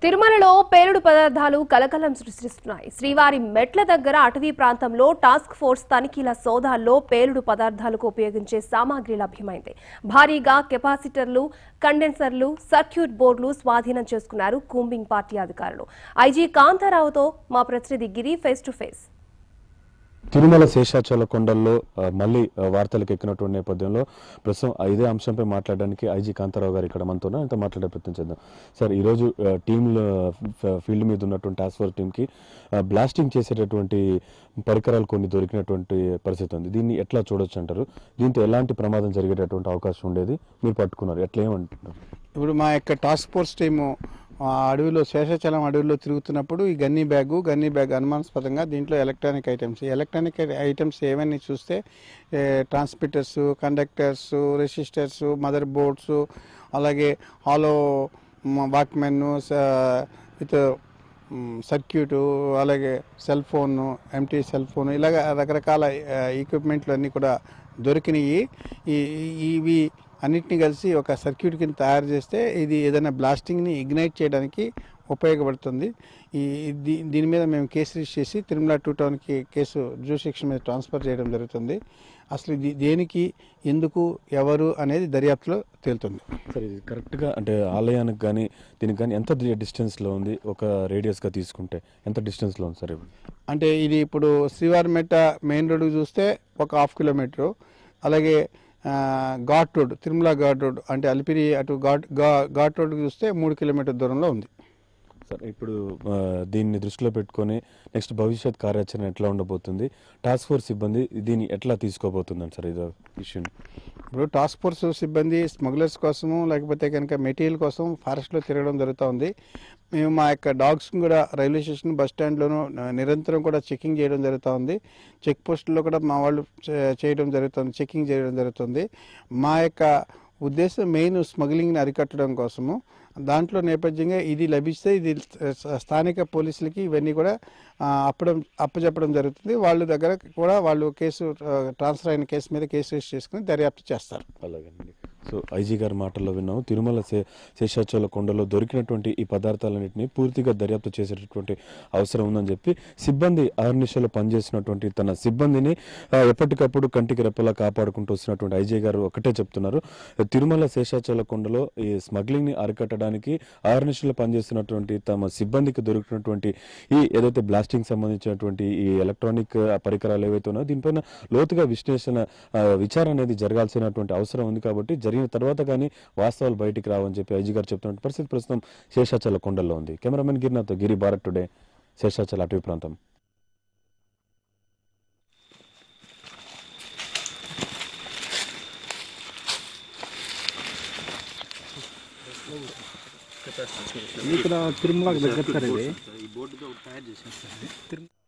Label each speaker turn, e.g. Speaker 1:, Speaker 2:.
Speaker 1: తిరుమలలో పేలుడు పదార్థాలు కలకలం సృష్టిస్తున్నాయి శ్రీవారి మెట్ల దగ్గర అటవీ ప్రాంతంలో టాస్క్ ఫోర్స్ తనిఖీల సోదాల్లో పేలుడు పదార్థాలకు ఉపయోగించే సామాగ్రి లభ్యమైంది భారీగా కెపాసిటర్లు కండెన్సర్లు సర్క్యూట్ బోర్డులు స్వాధీనం చేసుకున్నారు కూంబింగ్ పార్టీ అధికారులు ఐజీ కాంతారావుతో మా ప్రతినిధి Giri face to face
Speaker 2: Tirumala Seshachala కొండల్లో ఆ, మళ్ళీ ఆ, వార్తలకు ఎక్కినటువంటి నేపథ్యంలో ప్రస్తుతం ఆ ఇదే అంశంపై మాట్లాడడానికి ఐజీ కాంతారావు గారు ఇక్కడ మనతో ఉన్నారు. ఆయనతో మాట్లాడే ప్రయత్నం చేద్దాం సార్ ఈరోజు టీంలో ఫీల్డ్ మీద ఉన్నటువంటి టాస్క్ ఫోర్స్ టీంకి ఆ, బ్లాస్టింగ్ చేసేటటువంటి పరికరాలు కొన్ని దొరికినటువంటి పరిస్థితి ఉంది దీన్ని ఎట్లా చూడొచ్చు అంటారు దీంతో ఎలాంటి ప్రమాదం జరిగేటటువంటి అవకాశం ఉండేది మీరు పట్టుకున్నారు ఎట్లా ఏమంటున్నారు
Speaker 3: ఇప్పుడు మా యొక్క టాస్క్ ఫోర్స్ టీము ఆ అడవిలో శేషాచలం అడవిలో తిరుగుతున్నప్పుడు ఈ గన్నీ బ్యాగు గన్నీ బ్యాగ్ అనుమానాస్పదంగా దీంట్లో ఎలక్ట్రానిక్ ఐటమ్స్ ఈ ఎలక్ట్రానిక్ ఐటమ్స్ ఏమని చూస్తే transmitters conductors resistors mother boards అలాగే హాలో వాక్మెన్ విత్ సర్క్యూటు అలాగే cell phone empty cell phone ఇలాగ రకరకాల ఈక్విప్మెంట్లు అన్నీ కూడా దొరికినాయి ఈ ఈ- ఇవి అన్నిటిని కలిసి ఒక సర్క్యూట్ కింద తయారు చేస్తే ఇది ఏదైనా బ్లాస్టింగ్ని ఇగ్నైట్ చేయడానికి ఉపయోగపడుతుంది ఈ దీ- దీని మీద మేము కేసు రిజిస్టర్ చేసి తిరుమల టూ టౌన్కి కేసు జ్యూరిస్డిక్షన్ మీద ట్రాన్స్ఫర్ చేయడం జరుగుతుంది అసలు ఇది దేనికి ఎందుకు ఎవరు అనేది దర్యాప్తులో తేలుతుంది
Speaker 2: సార్ ఇది కరెక్ట్గా అంటే ఆలయానికి కానీ దీనికి కానీ ఎంత డిస్టెన్స్లో ఉంది ఒక రేడియస్గా తీసుకుంటే ఎంత డిస్టెన్స్లో ఉంది సార్ ఇప్పుడు
Speaker 3: అంటే ఇది ఇప్పుడు శ్రీవారిమెట్ట మెయిన్ రోడ్ చూస్తే ఒక హాఫ్ కిలోమీటరు అలాగే ఆ, ghat road Tirumala ghat road అంటే అలిపిరి అటు ఘాట్ ఘా- ఘాట్ రోడ్ చూస్తే మూడు కిలోమీటర్ దూరంలో ఉంది
Speaker 2: సార్ ఇప్పుడు ఆ, దీన్ని దృష్టిలో పెట్టుకొని నెక్స్ట్ భవిష్యత్ కార్యాచరణ ఎట్లా ఉండబోతుంది టాస్క్ ఫోర్స్ సిబ్బంది దీన్ని ఎట్లా తీసుకోబోతుందని సార్ ఇదో ఇష్యూ
Speaker 3: ఇప్పుడు టాస్క్ ఫోర్స్ సిబ్బంది స్మగ్లర్స్ కోసము లేకపోతే కనుక మెటీరియల్ కోసం ఫారెస్ట్లో తిరగడం జరుగుతూ ఉంది మేము మా యొక్క డాగ్స్ కూడా రైల్వే స్టేషన్ బస్ స్టాండ్లోనూ నిరంతరం కూడా చెకింగ్ చేయడం జరుగుతూ ఉంది చెక్ పోస్టుల్లో కూడా మా వాళ్ళు చే- చేయడం జరుగుతుంది చెకింగ్ చేయడం జరుగుతుంది మా యొక్క ఉద్దేశం మెయిన్ స్మగ్లింగ్ని అరికట్టడం కోసము దాంట్లో నేపథ్యంగా ఇది లభిస్తే ఇది స- స్థానిక పోలీసులకి ఇవన్నీ కూడా ఆ, అప్పడం అప్పచెప్పడం జరుగుతుంది వాళ్ళ దగ్గర కూడా వాళ్ళు కేసు ఆ, ట్రాన్స్ఫర్ అయిన కేసు మీద కేసు రిజిస్టర్ చేసుకుని దర్యాప్తు చేస్తారు
Speaker 2: అలాగేనండి సో ఐజీ గారి మాటల్లో విన్నాము తిరుమల శే శేషాచల కొండలో దొరికినటువంటి ఈ పదార్థాలన్నింటినీ పూర్తిగా దర్యాప్తు చేసేటటువంటి అవసరం ఉందని చెప్పి సిబ్బంది అహర్నిశలో పనిచేసినటువంటి తన సిబ్బందిని ఆ, ఎప్పటికప్పుడు కంటికి రెప్పలా కాపాడుకుంటూ వస్తున్నటువంటి ఐజీ గారు ఒకటే చెప్తున్నారు తిరుమల శేషాచల కొండలో ఈ స్మగ్లింగ్ ని అరికట్టడానికి అహర్నిశలో పనిచేస్తున్నటువంటి తమ సిబ్బందికి దొరికినటువంటి ఈ ఏదైతే బ్లాస్టింగ్ సంబంధించినటువంటి ఈ ఎలక్ట్రానిక్ ఆ, పరికరాలు ఏవైతే ఉన్నాయో దీనిపైన లోతుగా విశ్లేషణ ఆ, విచారణ అనేది జరగాల్సినటువంటి అవసరం ఉంది కాబట్టి జరిగిన తర్వాత కానీ వాస్తవాలు బయటికి రావని చెప్పి ఐజీ గారు చెప్తున్న పరిస్థితి ప్రస్తుతం శేషాచల కొండల్లో ఉంది కెమెరామెన్ గిరినాథ్ గిరి భారత్ టుడే శేషాచల అటవీ ప్రాంతం
Speaker 4: ఇక్కడ తిరుమలకు దగ్గర సార్ ఇది